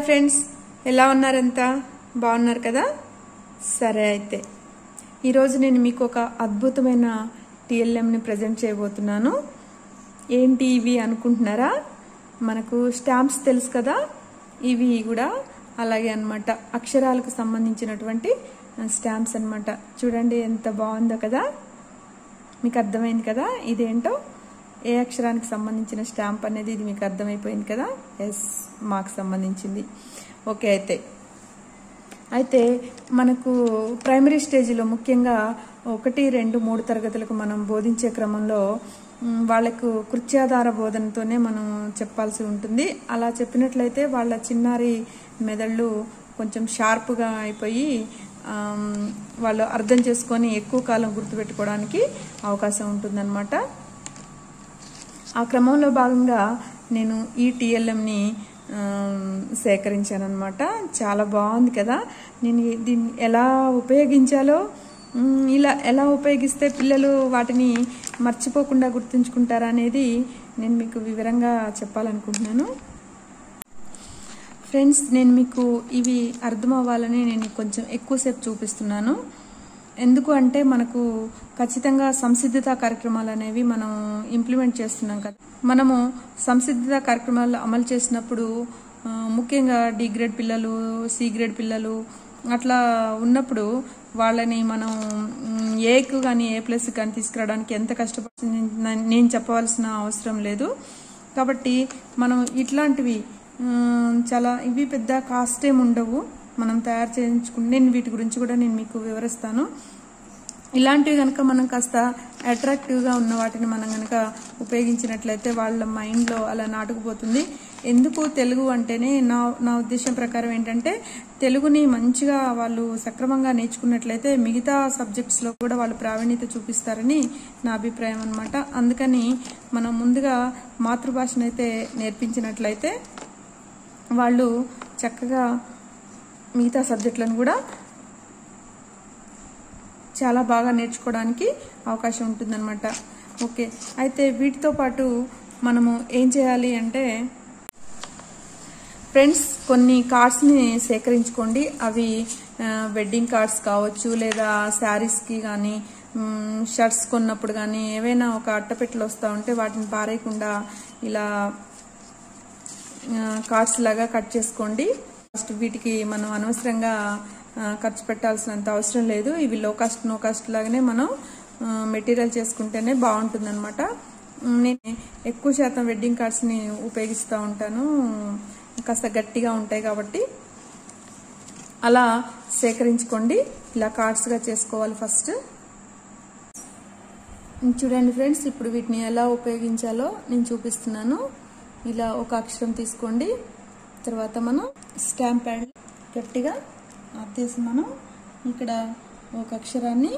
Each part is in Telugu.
ఫ్రెండ్స్ ఎలా ఉన్నారంతా బాగున్నారు కదా సరే అయితే ఈరోజు నేను మీకు ఒక అద్భుతమైన టిఎల్ఎంని ప్రజెంట్ చేయబోతున్నాను ఏంటి ఇవి అనుకుంటున్నారా మనకు స్టాంప్స్ తెలుసు కదా ఇవి కూడా అలాగే అన్నమాట అక్షరాలకు సంబంధించినటువంటి స్టాంప్స్ అన్నమాట చూడండి ఎంత బాగుందో కదా మీకు అర్థమైంది కదా ఇదేంటో ఏ అక్షరానికి సంబంధించిన స్టాంప్ అనేది ఇది మీకు అర్థమైపోయింది కదా ఎస్ మాకు సంబంధించింది ఓకే అయితే అయితే మనకు ప్రైమరీ స్టేజ్లో ముఖ్యంగా ఒకటి రెండు మూడు తరగతులకు మనం బోధించే క్రమంలో మ్, వాళ్ళకు కృత్యాధార బోధనతోనే మనం చెప్పాల్సి ఉంటుంది అలా చెప్పినట్లయితే వాళ్ళ చిన్నారి మెదళ్ళు కొంచెం షార్ప్గా అయిపోయి ఆమ్, వాళ్ళు అర్థం చేసుకొని ఎక్కువ కాలం గుర్తుపెట్టుకోవడానికి అవకాశం ఉంటుందన్నమాట ఆ క్రమంలో భాగంగా నేను ఈ టీఎల్ఎంని సేకరించాను చాలా బాగుంది కదా నేను ఈ- దీన్ని ఎలా ఉపయోగించాలో మ్, ఇలా ఎలా ఉపయోగిస్తే పిల్లలు వాటిని మర్చిపోకుండా గుర్తుంచుకుంటారా అనేది నేను మీకు వివరంగా చెప్పాలనుకుంటున్నాను ఫ్రెండ్స్ నేను మీకు ఇవి అర్థం అవ్వాలని నేను కొంచెం ఎక్కువసేపు చూపిస్తున్నాను ఎందుకు అంటే మనకు ఖచ్చితంగా సంసిద్ధత కార్యక్రమాలు అనేవి మనం ఇంప్లిమెంట్ చేస్తున్నాం కదా మనము సంసిద్ధత కార్యక్రమాలు అమలు చేసినప్పుడు ఆ, ముఖ్యంగా డి గ్రేడ్ పిల్లలు సి గ్రేడ్ పిల్లలు అట్లా ఉన్నప్పుడు వాళ్ళని మనం మ్, ఏకు కానీ ఏ ప్లస్ కానీ తీసుకురావడానికి ఎంత కష్టపడుతుంది నేను చెప్పవలసిన అవసరం లేదు కాబట్టి మనం ఇట్లాంటివి ఉమ్, చాలా ఇవి పెద్ద కాస్ట్ ఏమి ఉండవు మనం తయారు చేయించుకుంటే నేను వీటి గురించి కూడా నేను మీకు వివరిస్తాను ఇలాంటివి కనుక మనం కాస్త అట్రాక్టివ్గా ఉన్న వాటిని మనం కనుక ఉపయోగించినట్లయితే వాళ్ళ మైండ్లో అలా నాటుకుపోతుంది ఎందుకు తెలుగు అంటేనే నా నా ఉద్దేశం ప్రకారం ఏంటంటే తెలుగుని మంచిగా వాళ్ళు సక్రమంగా నేర్చుకున్నట్లయితే మిగతా సబ్జెక్ట్స్లో కూడా వాళ్ళు ప్రావీణ్యత చూపిస్తారని నా అభిప్రాయం అనమాట అందుకని మనం ముందుగా మాతృభాషనైతే నేర్పించినట్లయితే వాళ్ళు చక్కగా మిగతా సబ్జెక్టులను కూడా చాలా బాగా నేర్చుకోవడానికి అవకాశం ఉంటుందన్నమాట ఓకే అయితే వీటితో పాటు మనము ఏం చేయాలి అంటే ఫ్రెండ్స్ కొన్ని కార్డ్స్ని సేకరించుకోండి అవి ఆ, వెడ్డింగ్ కార్డ్స్ కావచ్చు లేదా శారీస్కి కానీ మ్, షర్ట్స్ కొన్నప్పుడు కానీ ఏవైనా ఒక అట్టపెట్టెలు వస్తూ ఉంటే వాటిని పారేయకుండా ఇలా ఆ, కార్డ్స్ లాగా కట్ చేసుకోండి ఫస్ట్ వీటికి మనం అనవసరంగా ఆ, ఖర్చు పెట్టాల్సినంత అవసరం లేదు ఇవి లో కాస్ట్ నో కాస్ట్ లాగానే మనం ఆ, మెటీరియల్ చేసుకుంటేనే బాగుంటుంది అనమాట నేను ఎక్కువ శాతం వెడ్డింగ్ కార్డ్స్ని ఉపయోగిస్తూ ఉంటాను కాస్త గట్టిగా ఉంటాయి కాబట్టి అలా సేకరించుకోండి ఇలా కార్డ్స్గా చేసుకోవాలి ఫస్ట్ చూడండి ఫ్రెండ్స్ ఇప్పుడు వీటిని ఎలా ఉపయోగించాలో నేను చూపిస్తున్నాను ఇలా ఒక అక్షరం తీసుకోండి తర్వాత మనం స్టాంప్ ప్యాడ్ గట్టిగా అత్తేసి మనం ఇక్కడ ఒక అక్షరాన్ని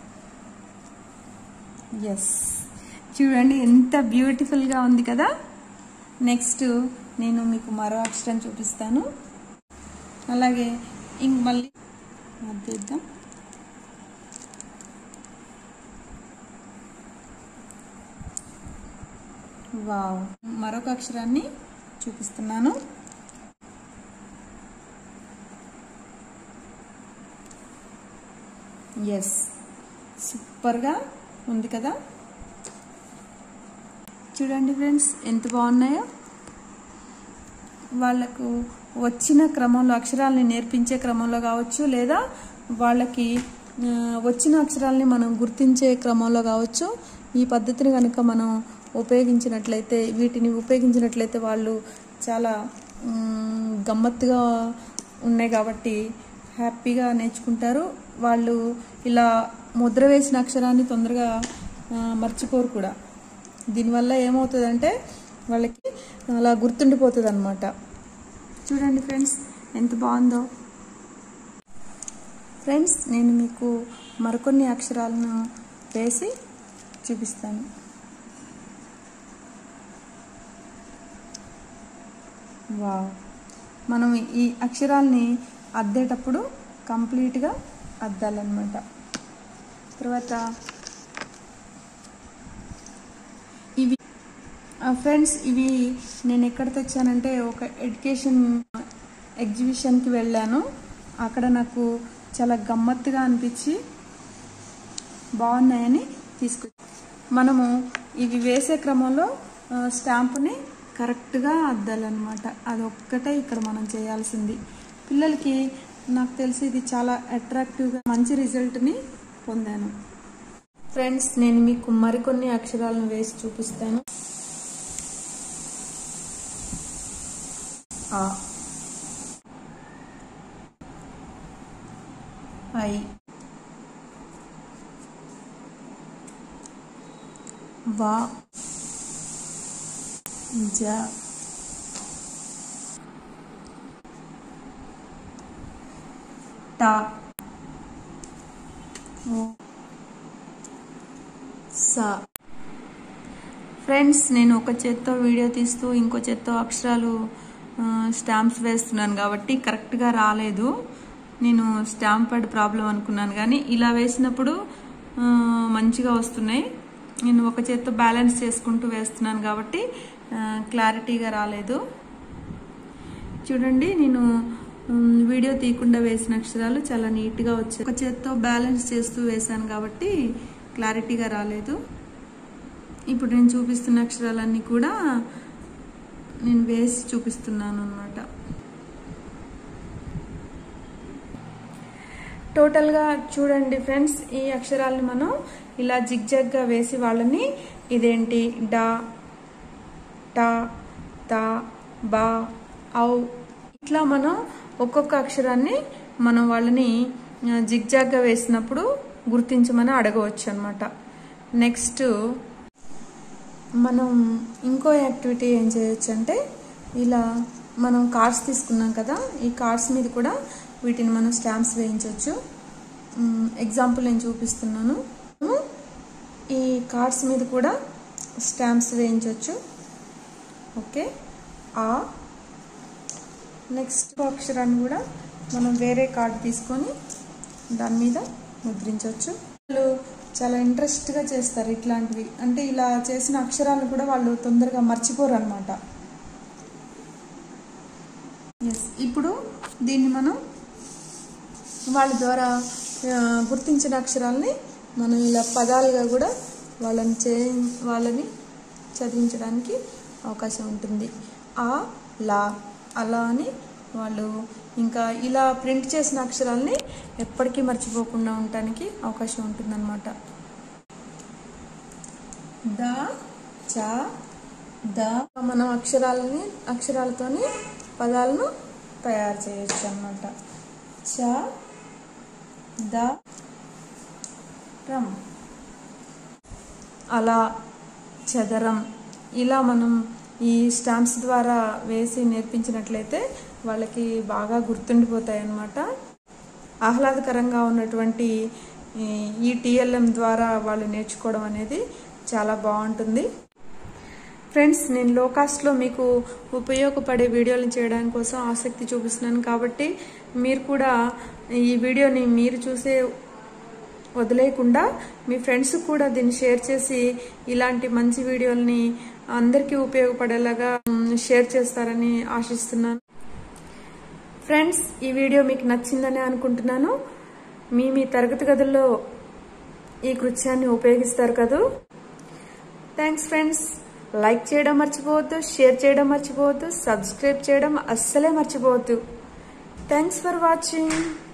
ఎస్ చూడండి ఎంత బ్యూటిఫుల్గా ఉంది కదా నెక్స్ట్ నేను మీకు మరో అక్షరం చూపిస్తాను అలాగే ఇంక మళ్ళీ అద్దేద్దాం వావ్ మరొక అక్షరాన్ని చూపిస్తున్నాను ఎస్ సూపర్గా ఉంది కదా చూడండి ఫ్రెండ్స్ ఎంత బాగున్నాయో వాళ్ళకు వచ్చిన క్రమంలో అక్షరాలని నేర్పించే క్రమంలో కావచ్చు లేదా వాళ్ళకి ఆ, వచ్చిన అక్షరాలని మనం గుర్తించే క్రమంలో కావచ్చు ఈ పద్ధతిని కనుక మనం ఉపయోగించినట్లయితే వీటిని ఉపయోగించినట్లయితే వాళ్ళు చాలా మ్, గమ్మత్తుగా ఉన్నాయి కాబట్టి హ్యాపీగా నేర్చుకుంటారు వాళ్ళు ఇలా ముద్ర వేసిన అక్షరాన్ని తొందరగా ఆ, మర్చిపోరు కూడా దీనివల్ల ఏమవుతుందంటే వాళ్ళకి అలా గుర్తుండిపోతుంది అనమాట చూడండి ఫ్రెండ్స్ ఎంత బాగుందో ఫ్రెండ్స్ నేను మీకు మరికొన్ని అక్షరాలను వేసి చూపిస్తాను వావ్ మనం ఈ అక్షరాల్ని అద్దేటప్పుడు కంప్లీట్గా అద్దాలన్నమాట తర్వాత ఇవి ఫ్రెండ్స్ ఇవి నేను ఎక్కడ తెచ్చానంటే ఒక ఎడ్యుకేషన్ ఎగ్జిబిషన్కి వెళ్ళాను అక్కడ నాకు చాలా గమ్మత్తుగా అనిపించి బాగున్నాయని తీసుకు మనము ఇవి వేసే క్రమంలో ఆ, స్టాంపుని కరెక్ట్గా అద్దాలన్నమాట అది ఒక్కటే ఇక్కడ మనం చేయాల్సింది పిల్లలకి నాకు తెలిసి ఇది చాలా అట్రాక్టివ్గా మంచి రిజల్ట్ని పొందాను ఫ్రెండ్స్ నేను మీకు మరికొన్ని అక్షరాలను వేసి చూపిస్తాను ఆ ఐ వా జ టా ఓ సా ఫ్రెండ్స్ నేను ఒక చేత్తో వీడియో తీస్తూ ఇంకో చేత్తో అక్షరాలు ఆ, స్టాంప్స్ వేస్తున్నాను కాబట్టి కరెక్ట్గా రాలేదు నేను స్టాంప్ ప్యాడ్ ప్రాబ్లం అనుకున్నాను కానీ ఇలా వేసినప్పుడు ఆ, మంచిగా వస్తున్నాయి నేను ఒక చేత్తో బ్యాలెన్స్ చేసుకుంటూ వేస్తున్నాను కాబట్టి ఆ, క్లారిటీగా రాలేదు చూడండి నేను మ్, వీడియో తీయకుండా వేసిన అక్షరాలు చాలా నీట్గా వచ్చాయి ఒక చేత్తో బ్యాలెన్స్ చేస్తూ వేశాను కాబట్టి క్లారిటీగా రాలేదు ఇప్పుడు నేను చూపిస్తున్న అక్షరాలన్నీ కూడా నేను వేసి చూపిస్తున్నాను అనమాట టోటల్గా చూడండి ఫ్రెండ్స్ ఈ అక్షరాలని మనం ఇలా జిగ్జగ్గా వేసి వాళ్ళని ఇదేంటి డా టా తా బా ఔ ఇట్లా మనం ఒక్కొక్క అక్షరాన్ని మనం వాళ్ళని ఆ, జిగ్జాగ్గా వేసినప్పుడు గుర్తించమని అడగవచ్చు అనమాట నెక్స్ట్ మనం ఇంకో యాక్టివిటీ ఏం చేయొచ్చు అంటే ఇలా మనం కార్డ్స్ తీసుకున్నాం కదా ఈ కార్డ్స్ మీద కూడా వీటిని మనం స్టాంప్స్ వేయించవచ్చు ఎగ్జాంపుల్ నేను చూపిస్తున్నాను ఈ కార్డ్స్ మీద కూడా స్టాంప్స్ వేయించవచ్చు ఓకే ఆ నెక్స్ట్ అక్షరాన్ని కూడా మనం వేరే కార్డు తీసుకొని దాని మీద ముద్రించవచ్చు వాళ్ళు చాలా ఇంట్రెస్ట్గా చేస్తారు ఇట్లాంటివి అంటే ఇలా చేసిన అక్షరాలను కూడా వాళ్ళు తొందరగా మర్చిపోరు అనమాట ఎస్ ఇప్పుడు దీన్ని మనం వాళ్ళ ద్వారా ఆ, గుర్తించిన అక్షరాలని మనం ఇలా పదాలుగా కూడా వాళ్ళని చే వాళ్ళని చదివించడానికి అవకాశం ఉంటుంది ఆ లా అలా అని వాళ్ళు ఇంకా ఇలా ప్రింట్ చేసిన అక్షరాలని ఎప్పటికీ మర్చిపోకుండా ఉండటానికి అవకాశం ఉంటుందన్నమాట ద చ ద మనం అక్షరాలని అక్షరాలతోని పదాలను తయారు చేయొచ్చు అన్నమాట చ ద రం అలా చదరం ఇలా మనం ఈ స్టాంప్స్ ద్వారా వేసి నేర్పించినట్లయితే వాళ్ళకి బాగా గుర్తుండిపోతాయి అన్నమాట ఆహ్లాదకరంగా ఉన్నటువంటి ఈ- ఈ టీఎల్ఎం ద్వారా వాళ్ళు నేర్చుకోవడం అనేది చాలా బాగుంటుంది ఫ్రెండ్స్ నేను లో కాస్ట్లో మీకు ఉపయోగపడే వీడియోలు చేయడం కోసం ఆసక్తి చూపిస్తున్నాను కాబట్టి మీరు కూడా ఈ వీడియోని మీరు చూసే వదిలేయకుండా మీ ఫ్రెండ్స్ కూడా దీన్ని షేర్ చేసి ఇలాంటి మంచి వీడియోల్ని అందరికీ ఉపయోగపడేలాగా మ్, షేర్ చేస్తారని ఆశిస్తున్నాను ఫ్రెండ్స్ ఈ వీడియో మీకు నచ్చిందని అనుకుంటున్నాను మీ మీ తరగతి గదుల్లో ఈ కృత్యాన్ని ఉపయోగిస్తారు కదూ థ్యాంక్స్ ఫ్రెండ్స్ లైక్ చేయడం మర్చిపోవద్దు షేర్ చేయడం మర్చిపోవద్దు సబ్స్క్రైబ్ చేయడం అస్సలే మర్చిపోవద్దు థ్యాంక్స్ ఫర్ వాచింగ్